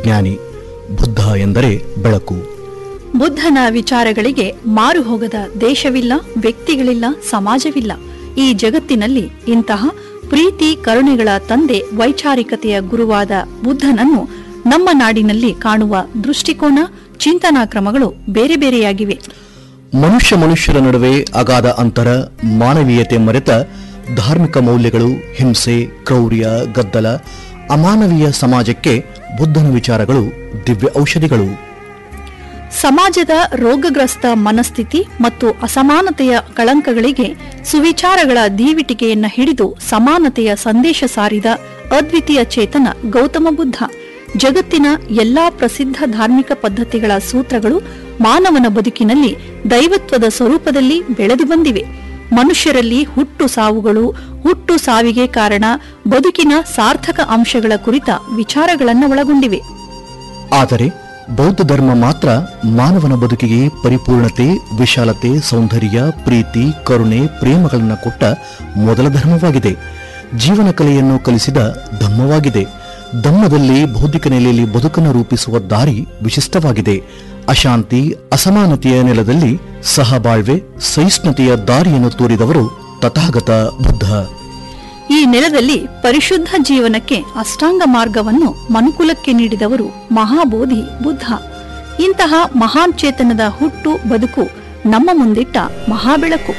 ಜ್ಞಾನಿ ಬುದ್ಧ ಎಂದರೆ ಬೆಳಕು ಬುದ್ಧನ ವಿಚಾರಗಳಿಗೆ ಮಾರು ಹೋಗದ ದೇಶವಿಲ್ಲ ವ್ಯಕ್ತಿಗಳಿಲ್ಲ ಸಮಾಜವಿಲ್ಲ ಈ ಜಗತ್ತಿನಲ್ಲಿ ಇಂತಹ ಪ್ರೀತಿ ಕರುಣೆಗಳ ತಂದೆ ವೈಚಾರಿಕತೆಯ ಗುರುವಾದ ಬುದ್ಧನನ್ನು ನಮ್ಮ ನಾಡಿನಲ್ಲಿ ಕಾಣುವ ದೃಷ್ಟಿಕೋನ ಚಿಂತನಾ ಕ್ರಮಗಳು ಬೇರೆ ಬೇರೆಯಾಗಿವೆ ಮನುಷ್ಯ ಮನುಷ್ಯರ ನಡುವೆ ಅಗಾಧ ಅಂತರ ಮಾನವೀಯತೆ ಮರೆತ ಧಾರ್ಮಿಕ ಮೌಲ್ಯಗಳು ಹಿಂಸೆ ಕ್ರೌರ್ಯ ಗದ್ದಲ ಅಮಾನವೀಯ ಸಮಾಜಕ್ಕೆ ಬುದ್ಧನ ವಿಚಾರಗಳು ದಿವ್ಯ ಔಷಧಿಗಳು ಸಮಾಜದ ರೋಗಗ್ರಸ್ತ ಮನಸ್ಥಿತಿ ಮತ್ತು ಅಸಮಾನತೆಯ ಕಳಂಕಗಳಿಗೆ ಸುವಿಚಾರಗಳ ದೀವಿಟಿಕೆಯನ್ನ ಹಿಡಿದು ಸಮಾನತೆಯ ಸಂದೇಶ ಸಾರಿದ ಅದ್ವಿತೀಯ ಚೇತನ ಗೌತಮ ಬುದ್ಧ ಜಗತ್ತಿನ ಎಲ್ಲಾ ಪ್ರಸಿದ್ಧ ಧಾರ್ಮಿಕ ಪದ್ಧತಿಗಳ ಸೂತ್ರಗಳು ಮಾನವನ ಬದುಕಿನಲ್ಲಿ ದೈವತ್ವದ ಸ್ವರೂಪದಲ್ಲಿ ಬೆಳೆದು ಬಂದಿವೆ ಮನುಷ್ಯರಲ್ಲಿ ಹುಟ್ಟು ಸಾವುಗಳು ಹುಟ್ಟು ಸಾವಿಗೆ ಕಾರಣ ಬದುಕಿನ ಸಾರ್ಥಕ ಅಂಶಗಳ ಕುರಿತ ವಿಚಾರಗಳನ್ನು ಒಳಗೊಂಡಿವೆ ಆದರೆ ಬೌದ್ಧ ಧರ್ಮ ಮಾತ್ರ ಮಾನವನ ಬದುಕಿಗೆ ಪರಿಪೂರ್ಣತೆ ವಿಶಾಲತೆ ಸೌಂದರ್ಯ ಪ್ರೀತಿ ಕರುಣೆ ಪ್ರೇಮಗಳನ್ನು ಕೊಟ್ಟ ಮೊದಲ ಧರ್ಮವಾಗಿದೆ ಜೀವನ ಕಲೆಯನ್ನು ಕಲಿಸಿದ ಧಮ್ಮವಾಗಿದೆ ಧಮ್ಮದಲ್ಲಿ ಬೌದ್ಧಿಕ ನೆಲೆಯಲ್ಲಿ ಬದುಕನ್ನು ರೂಪಿಸುವ ದಾರಿ ವಿಶಿಷ್ಟವಾಗಿದೆ ಅಶಾಂತಿ ಅಸಮಾನತೆಯ ನೆಲದಲ್ಲಿ ಸಹಬಾಳ್ವೆ ಸಹಿಷ್ಣುತೆಯ ದಾರಿಯನ್ನು ತೋರಿದವರು ತಥಾಗತ ಬುದ್ಧ ಈ ನೆಲದಲ್ಲಿ ಪರಿಶುದ್ಧ ಜೀವನಕ್ಕೆ ಅಷ್ಟಾಂಗ ಮಾರ್ಗವನ್ನು ಮನುಕುಲಕ್ಕೆ ನೀಡಿದವರು ಮಹಾಬೋಧಿ ಬುದ್ಧ ಇಂತಹ ಮಹಾನ್ ಚೇತನದ ಹುಟ್ಟು ಬದುಕು ನಮ್ಮ ಮುಂದಿಟ್ಟ ಮಹಾಬೆಳಕು